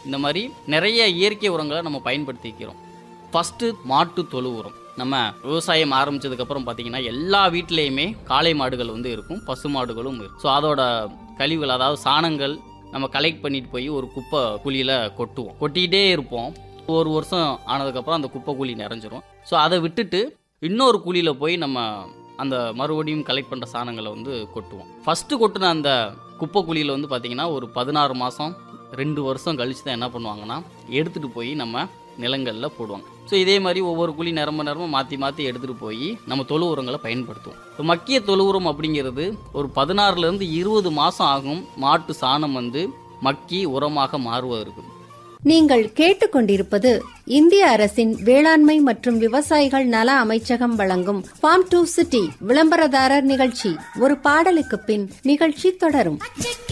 இந்த மாதிரி நிறைய இயற்கை உரங்களை நம்ம பயன்படுத்திக்கிறோம் ஃபஸ்ட்டு மாட்டு தொழு உரம் நம்ம விவசாயம் ஆரம்பிச்சதுக்கப்புறம் பார்த்தீங்கன்னா எல்லா வீட்லேயுமே காளை மாடுகள் வந்து இருக்கும் பசு மாடுகளும் இருக்கும் ஸோ அதோட கழிவுகள் அதாவது சாணங்கள் நம்ம கலெக்ட் பண்ணிட்டு போய் ஒரு குப்பை குழியில் கொட்டுவோம் கொட்டிக்கிட்டே இருப்போம் ஒரு வருஷம் ஆனதுக்கப்புறம் அந்த குப்பை குழி நிறைஞ்சிரும் ஸோ அதை விட்டுட்டு இன்னொரு குழியில் போய் நம்ம அந்த மறுபடியும் கலெக்ட் பண்ணுற சாணங்களை வந்து கொட்டுவோம் ஃபஸ்ட்டு கொட்டின அந்த குப்பை குழியில் வந்து பார்த்திங்கன்னா ஒரு பதினாறு மாதம் ரெண்டு வருஷம் கழிச்சு தான் என்ன பண்ணுவாங்கன்னா எடுத்துகிட்டு போய் நம்ம நிலங்களில் போடுவாங்க ஸோ இதே மாதிரி ஒவ்வொரு குழி நிரம்ப நிரம்ப மாற்றி மாற்றி எடுத்துகிட்டு போய் நம்ம தொழு உரங்களை பயன்படுத்துவோம் இப்போ மக்கிய தொழு உரம் அப்படிங்கிறது ஒரு பதினாறுலேருந்து இருபது மாதம் ஆகும் மாட்டு சாணம் வந்து மக்கி உரமாக மாறுவதற்கு நீங்கள் கேட்டுக்கொண்டிருப்பது இந்திய அரசின் வேளாண்மை மற்றும் விவசாயிகள் நல அமைச்சகம் வழங்கும் ஃபார்ம் டு சிட்டி விளம்பரதாரர் நிகழ்ச்சி ஒரு பாடலுக்கு பின் நிகழ்ச்சி தொடரும் பச்சைக்கு